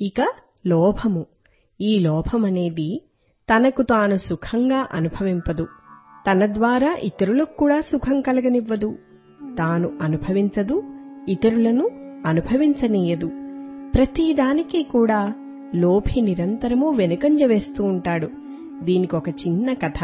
ఇక లోభము ఈ లోభమనేది తనకు తాను సుఖంగా అనుభవింపదు తన ద్వారా ఇతరులకు కూడా సుఖం కలగనివ్వదు తాను అనుభవించదు ఇతరులను అనుభవించనీయదు ప్రతిదానికి కూడా లోభి నిరంతరము వెనుకంజ వేస్తూ ఉంటాడు దీనికి ఒక చిన్న కథ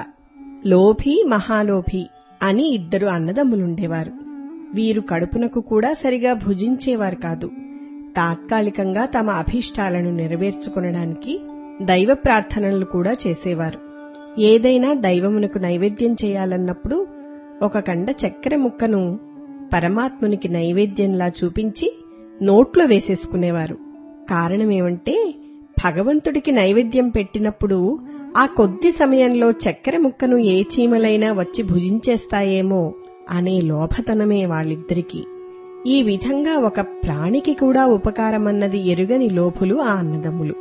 లోభి మహాలోభి అని ఇద్దరు అన్నదమ్ములుండేవారు వీరు కడుపునకు కూడా సరిగా భుజించేవారు కాదు తాత్కాలికంగా తమ అభీష్టాలను నెరవేర్చుకొనడానికి దైవ ప్రార్థనలు కూడా చేసేవారు ఏదైనా దైవమునకు నైవేద్యం చేయాలన్నప్పుడు ఒక కండ చక్కెర ముక్కను పరమాత్మునికి నైవేద్యంలా చూపించి నోట్లో వేసేసుకునేవారు కారణమేమంటే భగవంతుడికి నైవేద్యం పెట్టినప్పుడు ఆ కొద్ది సమయంలో చక్కెర ముక్కను ఏ చీమలైనా వచ్చి భుజించేస్తాయేమో అనే లోభతనమే వాళ్ళిద్దరికీ ఈ విధంగా ఒక ప్రాణికి కూడా ఉపకారమన్నది ఎరుగని లోపులు ఆ అన్నదమ్ములు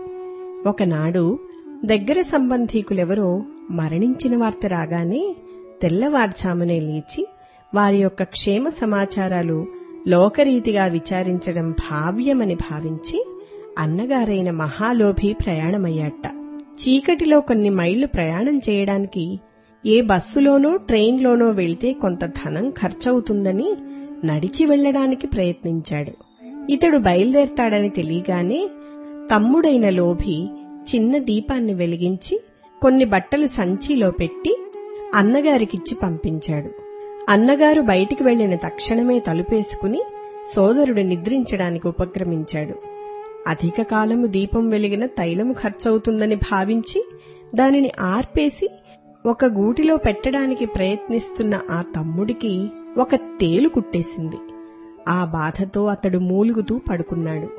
ఒకనాడు దగ్గర సంబంధీకులెవరో మరణించిన వార్త రాగానే తెల్లవార్చామనే లేచి వారి యొక్క క్షేమ సమాచారాలు లోకరీతిగా విచారించడం భావ్యమని భావించి అన్నగారైన మహాలోభి ప్రయాణమయ్యాట చీకటిలో కొన్ని మైళ్లు ప్రయాణం చేయడానికి ఏ బస్సులోనో ట్రైన్లోనో వెళ్తే కొంత ధనం ఖర్చవుతుందని నడిచి వెళ్లడానికి ప్రయత్నించాడు ఇతడు బయలుదేరతాడని తెలియగానే తమ్ముడైన లోభి చిన్న దీపాన్ని వెలిగించి కొన్ని బట్టలు సంచిలో పెట్టి అన్నగారికిచ్చి పంపించాడు అన్నగారు బయటికి వెళ్లిన తక్షణమే తలుపేసుకుని సోదరుడు నిద్రించడానికి ఉపక్రమించాడు అధిక కాలము దీపం వెలిగిన తైలము ఖర్చవుతుందని భావించి దానిని ఆర్పేసి ఒక గూటిలో పెట్టడానికి ప్రయత్నిస్తున్న ఆ తమ్ముడికి ఒక తేలు కుట్టేసింది ఆ బాధతో అతడు మూలుగుతూ పడుకున్నాడు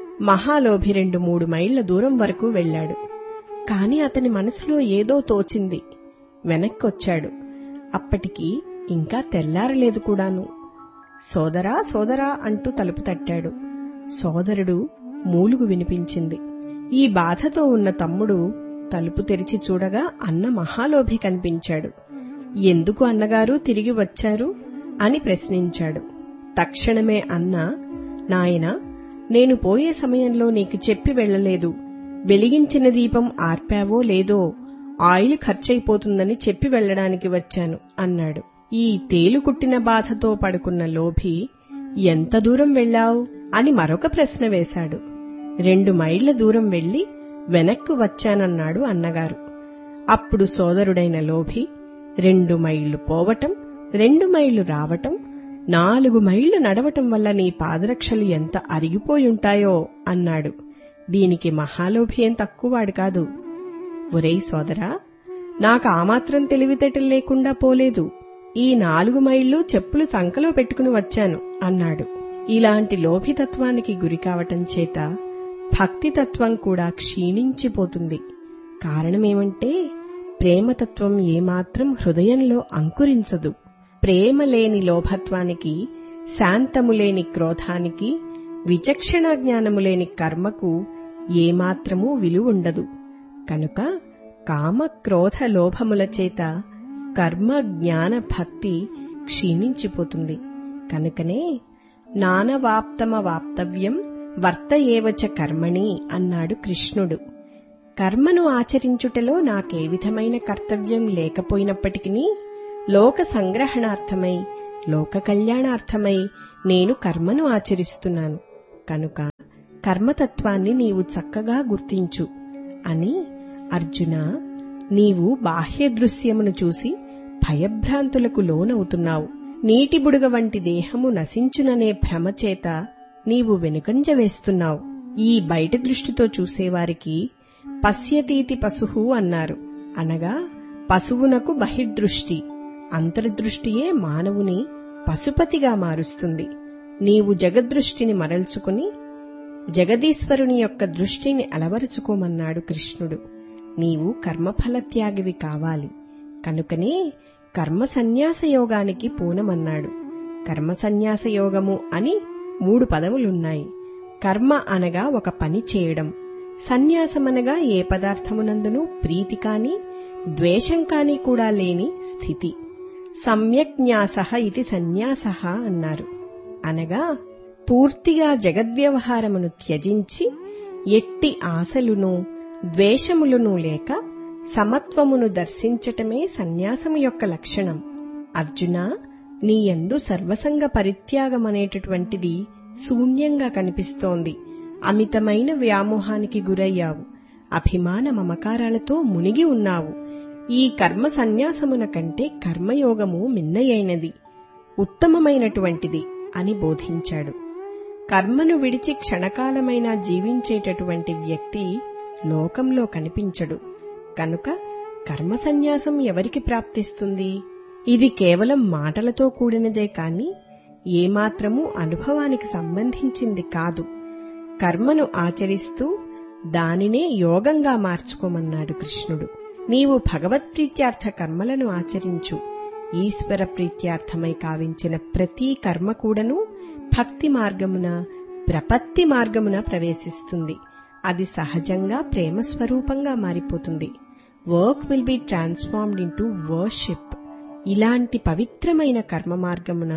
మహాలోభి రెండు మూడు మైళ్ల దూరం వరకు వెళ్లాడు కాని అతని మనసులో ఏదో తోచింది వెనక్కొచ్చాడు అప్పటికి ఇంకా తెల్లారలేదు కూడాను సోదరా సోదరా అంటూ తలుపు తట్టాడు సోదరుడు మూలుగు వినిపించింది ఈ బాధతో ఉన్న తమ్ముడు తలుపు తెరిచి చూడగా అన్న మహాలోభి కనిపించాడు ఎందుకు అన్నగారు తిరిగి వచ్చారు అని ప్రశ్నించాడు తక్షణమే అన్న నాయనా నేను పోయే సమయంలో నీకు చెప్పి వెళ్లలేదు వెలిగించిన దీపం ఆర్పావో లేదో ఆయిల్ ఖర్చయిపోతుందని చెప్పి వెళ్లడానికి వచ్చాను అన్నాడు ఈ తేలు కుట్టిన బాధతో పడుకున్న లోభి ఎంత దూరం వెళ్లావు అని మరొక ప్రశ్న వేశాడు రెండు మైళ్ల దూరం వెళ్లి వెనక్కు వచ్చానన్నాడు అన్నగారు అప్పుడు సోదరుడైన లోభి రెండు మైళ్లు పోవటం రెండు మైళ్లు రావటం నాలుగు మైళ్లు నడవటం వల్ల నీ పాదరక్షలు ఎంత అరిగిపోయుంటాయో అన్నాడు దీనికి మహాలోభి ఏం తక్కువవాడు కాదు ఒరేయ్ సోదరా నాకు ఆ మాత్రం తెలివితేటలు లేకుండా పోలేదు ఈ నాలుగు మైళ్లు చెప్పులు చంకలో పెట్టుకుని వచ్చాను అన్నాడు ఇలాంటి లోభితత్వానికి గురి కావటం చేత భక్తితత్వం కూడా క్షీణించిపోతుంది కారణమేమంటే ప్రేమతత్వం ఏమాత్రం హృదయంలో అంకురించదు ప్రేమ లేని లోభత్వానికి శాంతము లేని క్రోధానికి విచక్షణ జ్ఞానము లేని కర్మకు ఏమాత్రమూ విలువుండదు కనుక కామ క్రోధ లోభముల చేత కర్మ జ్ఞాన భక్తి క్షీణించిపోతుంది కనుకనే నానవాప్తమ వాప్తవ్యం వర్త ఏవచ కర్మణి అన్నాడు కృష్ణుడు కర్మను ఆచరించుటలో నాకే విధమైన కర్తవ్యం లేకపోయినప్పటికీ లోక సంగ్రహణార్థమై లోక కళ్యాణార్థమై నేను కర్మను ఆచరిస్తున్నాను కనుక కర్మతత్వాన్ని నీవు చక్కగా గుర్తించు అని అర్జున నీవు బాహ్య దృశ్యమును చూసి భయభ్రాంతులకు లోనవుతున్నావు నీటి బుడగ వంటి దేహము నశించుననే భ్రమచేత నీవు వెనుకంజ వేస్తున్నావు ఈ బయట దృష్టితో చూసేవారికి పశ్యతీతి పశువు అన్నారు అనగా పశువునకు బహిర్దృష్టి అంతర్దృష్టియే మానవుని పశుపతిగా మారుస్తుంది నీవు జగదృష్టిని మరల్చుకుని జగదీశ్వరుని యొక్క దృష్టిని అలవరుచుకోమన్నాడు కృష్ణుడు నీవు కర్మఫలత్యాగివి కావాలి కనుకనే కర్మ సన్యాస యోగానికి పూనమన్నాడు కర్మ సన్యాస యోగము అని మూడు పదములున్నాయి కర్మ అనగా ఒక పని చేయడం సన్యాసమనగా ఏ పదార్థమునందును ప్రీతి కాని ద్వేషం కాని కూడా లేని స్థితి సమ్యజ్ఞాస ఇది సన్యాస అన్నారు అనగా పూర్తిగా జగద్వ్యవహారమును త్యజించి ఎట్టి ఆశలును ద్వేషములును లేక సమత్వమును దర్శించటమే సన్యాసము యొక్క లక్షణం అర్జున నీయందు సర్వసంగ పరిత్యాగమనేటటువంటిది శూన్యంగా కనిపిస్తోంది అమితమైన వ్యామోహానికి గురయ్యావు అభిమాన మమకారాలతో మునిగి ఉన్నావు ఈ కర్మ సన్యాసమున కంటే కర్మయోగము మిన్నయైనది ఉత్తమమైనటువంటిది అని బోధించాడు కర్మను విడిచి క్షణకాలమైనా జీవించేటటువంటి వ్యక్తి లోకంలో కనిపించడు కనుక కర్మ సన్యాసం ఎవరికి ప్రాప్తిస్తుంది ఇది కేవలం మాటలతో కూడినదే కాని ఏమాత్రమూ అనుభవానికి సంబంధించింది కాదు కర్మను ఆచరిస్తూ దానినే యోగంగా మార్చుకోమన్నాడు కృష్ణుడు నీవు భగవత్ప్రీత్యార్థ కర్మలను ఆచరించు ఈశ్వర ప్రీత్యార్థమై కావించిన ప్రతి కర్మ కూడాను భక్తి మార్గమున ప్రపత్తి మార్గమున ప్రవేశిస్తుంది అది సహజంగా ప్రేమ స్వరూపంగా మారిపోతుంది work will be transformed into worship ఇలాంటి పవిత్రమైన కర్మ మార్గమున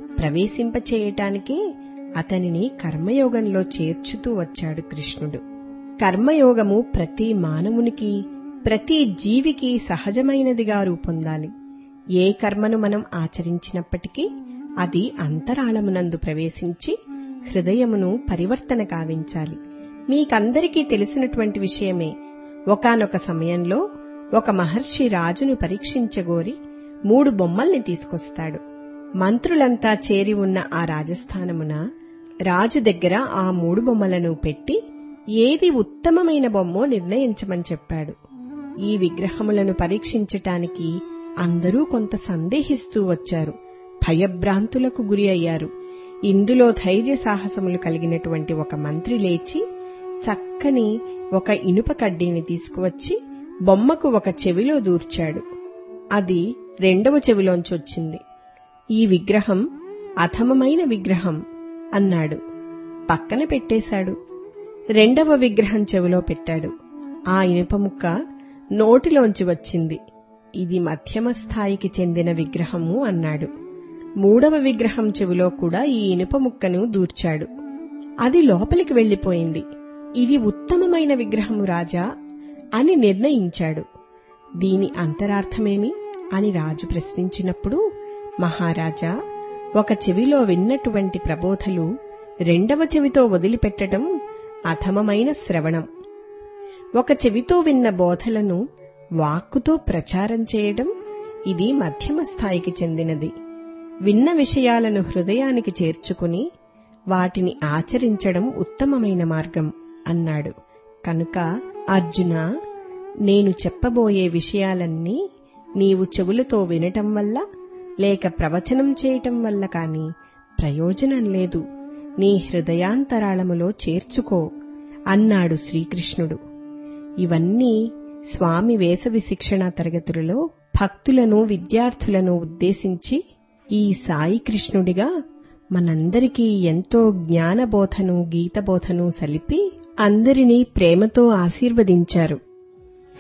ప్రవేశింపచేయటానికే అతనిని కర్మయోగంలో చేర్చుతూ వచ్చాడు కృష్ణుడు కర్మయోగము ప్రతి మానవునికి ప్రతి జీవికి సహజమైనదిగా రూపొందాలి ఏ కర్మను మనం ఆచరించినప్పటికీ అది అంతరాళమునందు ప్రవేశించి హృదయమును పరివర్తన కావించాలి మీకందరికీ తెలిసినటువంటి విషయమే ఒకనొక సమయంలో ఒక మహర్షి రాజును పరీక్షించగోరి మూడు బొమ్మల్ని తీసుకొస్తాడు మంత్రులంతా చేరి ఉన్న ఆ రాజస్థానమున రాజు దగ్గర ఆ మూడు బొమ్మలను పెట్టి ఏది ఉత్తమమైన బొమ్మో నిర్ణయించమని చెప్పాడు ఈ విగ్రహములను పరీక్షించటానికి అందరూ కొంత సందేహిస్తూ వచ్చారు భయభ్రాంతులకు గురి అయ్యారు ఇందులో ధైర్య సాహసములు కలిగినటువంటి ఒక మంత్రి లేచి చక్కని ఒక ఇనుప కడ్డీని తీసుకువచ్చి బొమ్మకు ఒక చెవిలో దూర్చాడు అది రెండవ చెవిలోంచొచ్చింది ఈ విగ్రహం అధమమైన విగ్రహం అన్నాడు పక్కన పెట్టేశాడు రెండవ విగ్రహం చెవిలో పెట్టాడు ఆ ఇనుప ముక్క నోటిలోంచి వచ్చింది ఇది మధ్యమ స్థాయికి చెందిన విగ్రహము అన్నాడు మూడవ విగ్రహం చెవిలో కూడా ఈ ఇనుప ముక్కను దూర్చాడు అది లోపలికి వెళ్లిపోయింది ఇది ఉత్తమమైన విగ్రహము రాజా అని నిర్ణయించాడు దీని అంతరార్థమేమి అని రాజు ప్రశ్నించినప్పుడు మహారాజా ఒక చెవిలో విన్నటువంటి ప్రబోధలు రెండవ చెవితో వదిలిపెట్టడం అధమమైన శ్రవణం ఒక చెవితో విన్న బోధలను వాక్కుతో ప్రచారం చేయడం ఇది మధ్యమ స్థాయికి చెందినది విన్న విషయాలను హృదయానికి చేర్చుకుని వాటిని ఆచరించడం ఉత్తమమైన మార్గం అన్నాడు కనుక అర్జున నేను చెప్పబోయే విషయాలన్నీ నీవు చెవులతో వినటం వల్ల లేక ప్రవచనం చేయటం వల్ల కాని ప్రయోజనం లేదు నీ హృదయాంతరాళములో చేర్చుకో అన్నాడు శ్రీకృష్ణుడు ఇవన్నీ స్వామి వేసవి శిక్షణ తరగతులలో భక్తులను విద్యార్థులను ఉద్దేశించి ఈ సాయి కృష్ణుడిగా మనందరికీ ఎంతో జ్ఞానబోధను గీతబోధను సలిపి అందరినీ ప్రేమతో ఆశీర్వదించారు